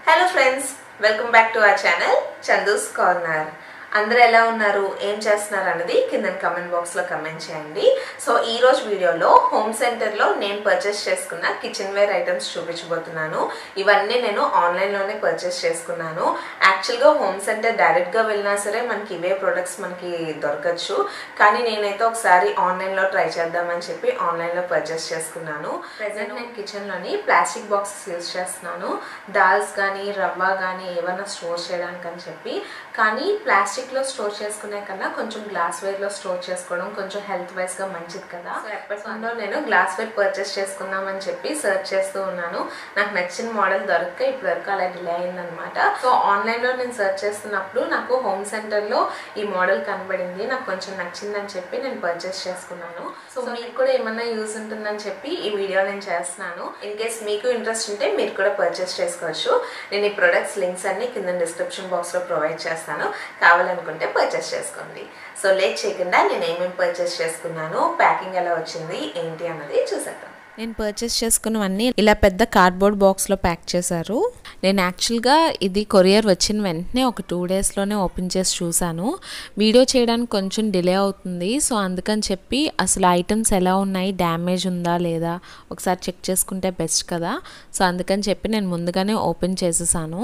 hello friends welcome back to our channel Chandu's corner అందరూ ఎలా ఉన్నారు ఏం చేస్తున్నారు అన్నది కింద కమెంట్ బాక్స్లో కమెంట్ చేయండి సో ఈ రోజు వీడియోలో హోమ్ సెంటర్లో నేను పర్చేస్ చేసుకున్న కిచెన్ వేర్ ఐటమ్స్ చూపించబోతున్నాను ఇవన్నీ నేను ఆన్లైన్లోనే పర్చేస్ చేసుకున్నాను యాక్చువల్గా హోమ్ సెంటర్ డైరెక్ట్గా వెళ్ళినా సరే మనకి ఇవే ప్రొడక్ట్స్ మనకి దొరకచ్చు కానీ నేనైతే ఒకసారి ఆన్లైన్లో ట్రై చేద్దామని చెప్పి ఆన్లైన్లో పర్చేస్ చేసుకున్నాను ప్రజెంట్ నేను కిచెన్లోని ప్లాస్టిక్ బాక్సెస్ యూజ్ చేస్తున్నాను దాల్స్ కానీ రవ్వ కానీ ఏమైనా స్టోర్ చేయడానికి అని చెప్పి కానీ ప్లాస్టిక్లో స్టోర్ చేసుకునే కన్నా కొంచెం గ్లాస్ వేర్లో స్టోర్ చేసుకోవడం కొంచెం హెల్త్ వైజ్గా మంచిది కదా సో ఎప్పటిలో నేను గ్లాస్ వేర్ పర్చేస్ చేసుకుందామని చెప్పి సెర్చ్ చేస్తూ ఉన్నాను నాకు నచ్చిన మోడల్ దొరక్క ఇప్పుడు వరకు అలా డిలే అయిందనమాట సో ఆన్లైన్లో నేను సెర్చ్ చేస్తున్నప్పుడు నాకు హోమ్ సెంటర్లో ఈ మోడల్ కనబడింది నాకు కొంచెం నచ్చిందని చెప్పి నేను పర్చేస్ చేసుకున్నాను సో మీకు కూడా ఏమన్నా యూజ్ ఉంటుందని చెప్పి ఈ వీడియో నేను చేస్తున్నాను ఇన్ కేస్ మీకు ఇంట్రెస్ట్ ఉంటే మీరు కూడా పర్చేస్ చేసుకోవచ్చు నేను ఈ ప్రొడక్ట్స్ లింక్స్ అన్ని కింద డిస్క్రిప్షన్ బాక్స్లో ప్రొవైడ్ చేస్తాను కావాలనుకుంటే పర్చేస్ చేసుకోండి సో లేట్ చేయకుండా నేను ఏమేమి పర్చేస్ చేసుకున్నాను ప్యాకింగ్ ఎలా వచ్చింది ఏంటి అన్నది చూసేద్దాం నేను పర్చేస్ చేసుకున్నవన్నీ ఇలా పెద్ద కార్డ్బోర్డ్ బాక్స్లో ప్యాక్ చేశారు నేను యాక్చువల్గా ఇది కొరియర్ వచ్చిన వెంటనే ఒక టూ డేస్లోనే ఓపెన్ చేసి చూశాను వీడియో చేయడానికి కొంచెం డిలే అవుతుంది సో అందుకని చెప్పి అసలు ఐటమ్స్ ఎలా ఉన్నాయి డ్యామేజ్ ఉందా లేదా ఒకసారి చెక్ చేసుకుంటే బెస్ట్ కదా సో అందుకని చెప్పి నేను ముందుగానే ఓపెన్ చేసేసాను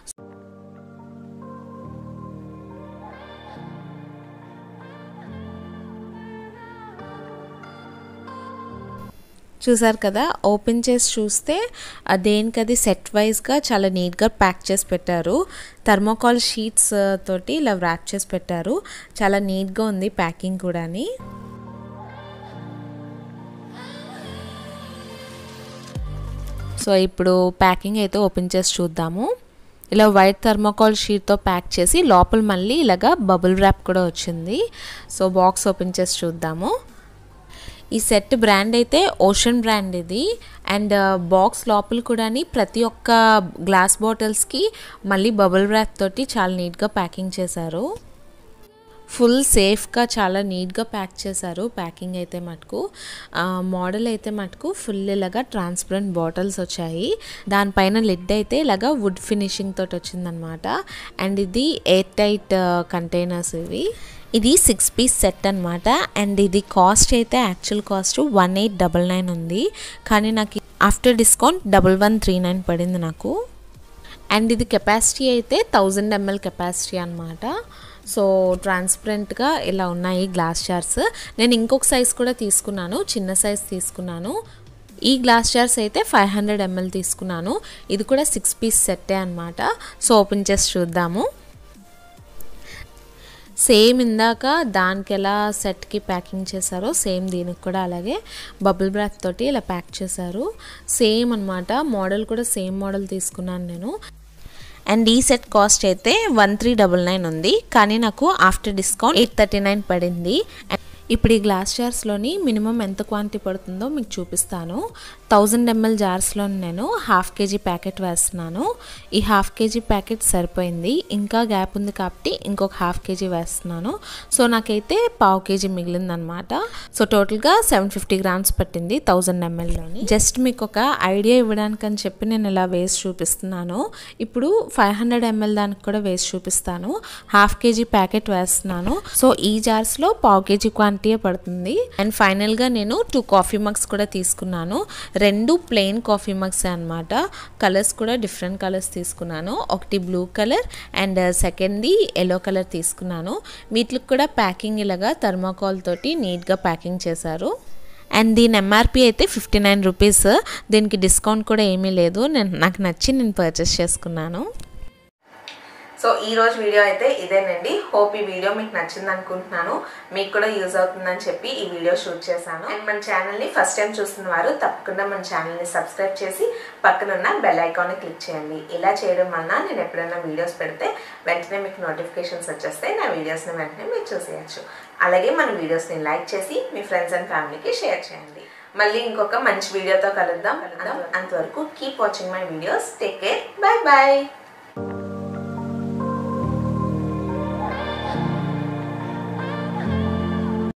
చూసారు కదా ఓపెన్ చేసి చూస్తే దేనికది సెట్ వైజ్గా చాలా నీట్గా ప్యాక్ చేసి పెట్టారు థర్మోకాల్ షీట్స్ తోటి ఇలా ర్యాప్ చేసి పెట్టారు చాలా నీట్గా ఉంది ప్యాకింగ్ కూడాని సో ఇప్పుడు ప్యాకింగ్ అయితే ఓపెన్ చేసి చూద్దాము ఇలా వైట్ థర్మోకాల్ షీట్తో ప్యాక్ చేసి లోపల మళ్ళీ ఇలాగా బబుల్ ర్యాప్ కూడా వచ్చింది సో బాక్స్ ఓపెన్ చేసి చూద్దాము ఈ సెట్ బ్రాండ్ అయితే ఓషన్ బ్రాండ్ ఇది అండ్ బాక్స్ లోపల కూడా ప్రతి ఒక్క గ్లాస్ బాటిల్స్కి మళ్ళీ బబుల్ ర్యాప్ తోటి చాలా నీట్గా ప్యాకింగ్ చేశారు ఫుల్ సేఫ్గా చాలా నీట్గా ప్యాక్ చేశారు ప్యాకింగ్ అయితే మటుకు మోడల్ అయితే మటుకు ఫుల్ ఇలాగా ట్రాన్స్పరెంట్ బాటిల్స్ వచ్చాయి దానిపైన లిడ్ అయితే ఇలాగా వుడ్ ఫినిషింగ్ తోటి వచ్చిందనమాట అండ్ ఇది ఎయిర్ టైట్ కంటైనర్స్ ఇవి ఇది సిక్స్ పీస్ సెట్ అనమాట అండ్ ఇది కాస్ట్ అయితే actual cost one eight double nine ఉంది కానీ నాకు after discount double one three nine పడింది నాకు అండ్ ఇది కెపాసిటీ అయితే థౌజండ్ ఎంఎల్ కెపాసిటీ అనమాట సో ట్రాన్స్పరెంట్గా ఇలా ఉన్నాయి గ్లాస్ జార్స్ నేను ఇంకొక సైజ్ కూడా తీసుకున్నాను చిన్న సైజ్ తీసుకున్నాను ఈ గ్లాస్ జార్స్ అయితే ఫైవ్ హండ్రెడ్ ఎంఎల్ తీసుకున్నాను ఇది కూడా సిక్స్ పీస్ సెట్టే అనమాట సో ఓపెన్ చేసి చూద్దాము సేమ్ ఇందాక దానికి ఎలా సెట్కి ప్యాకింగ్ చేశారో సేమ్ దీనికి కూడా అలాగే బబుల్ బ్రాత్ తోటి ఇలా ప్యాక్ చేశారు సేమ్ అనమాట మోడల్ కూడా సేమ్ మోడల్ తీసుకున్నాను నేను అండ్ ఈ సెట్ కాస్ట్ అయితే వన్ త్రీ డబల్ నైన్ ఉంది కానీ నాకు after discount eight thirty nine పడింది ఇప్పుడు ఈ గ్లాస్ జార్స్లోని మినిమం ఎంత క్వాంటిటీ పడుతుందో మీకు చూపిస్తాను థౌజండ్ ఎంఎల్ జార్స్లో నేను హాఫ్ కేజీ ప్యాకెట్ వేస్తున్నాను ఈ హాఫ్ కేజీ ప్యాకెట్ సరిపోయింది ఇంకా గ్యాప్ ఉంది కాబట్టి ఇంకొక హాఫ్ కేజీ వేస్తున్నాను సో నాకైతే పావు కేజీ మిగిలిందనమాట సో టోటల్గా సెవెన్ ఫిఫ్టీ గ్రామ్స్ పట్టింది థౌజండ్ ఎంఎల్లోని జస్ట్ మీకు ఒక ఐడియా ఇవ్వడానికి అని చెప్పి నేను ఇలా వేసి చూపిస్తున్నాను ఇప్పుడు ఫైవ్ హండ్రెడ్ ఎంఎల్ దానికి కూడా వేసి చూపిస్తాను హాఫ్ కేజీ ప్యాకెట్ వేస్తున్నాను సో ఈ జార్స్లో పావు కేజీ క్వాంటిటీ పడుతుంది అండ్ ఫైనల్గా నేను టూ కాఫీ మగ్స్ కూడా తీసుకున్నాను రెండు ప్లెయిన్ కాఫీ మగ్స్ అనమాట కలర్స్ కూడా డిఫరెంట్ కలర్స్ తీసుకున్నాను ఒకటి బ్లూ కలర్ అండ్ సెకండ్ది ఎల్లో కలర్ తీసుకున్నాను వీటికి కూడా ప్యాకింగ్ ఇలాగా థర్మాకాల్ తోటి నీట్గా ప్యాకింగ్ చేశారు అండ్ దీని ఎంఆర్పి అయితే ఫిఫ్టీ నైన్ రూపీస్ దీనికి డిస్కౌంట్ కూడా ఏమీ లేదు నేను నాకు నచ్చి నేను పర్చేస్ చేసుకున్నాను సో ఈ రోజు వీడియో అయితే ఇదేనండి హోప్ ఈ వీడియో మీకు నచ్చింది అనుకుంటున్నాను మీకు కూడా యూజ్ అవుతుందని చెప్పి ఈ వీడియో షూట్ చేశాను అండ్ మన ఛానల్ని ఫస్ట్ టైం చూస్తున్న వారు తప్పకుండా మన ఛానల్ని సబ్స్క్రైబ్ చేసి పక్కనున్న బెల్ ఐకాన్ని క్లిక్ చేయండి ఇలా చేయడం వలన నేను ఎప్పుడైనా వీడియోస్ పెడితే వెంటనే మీకు నోటిఫికేషన్స్ వచ్చేస్తే నా వీడియోస్ని వెంటనే మీరు చూసేయచ్చు అలాగే మన వీడియోస్ని లైక్ చేసి మీ ఫ్రెండ్స్ అండ్ ఫ్యామిలీకి షేర్ చేయండి మళ్ళీ ఇంకొక మంచి వీడియోతో కలుద్దాం అంతవరకు keep watching my videos take care bye bye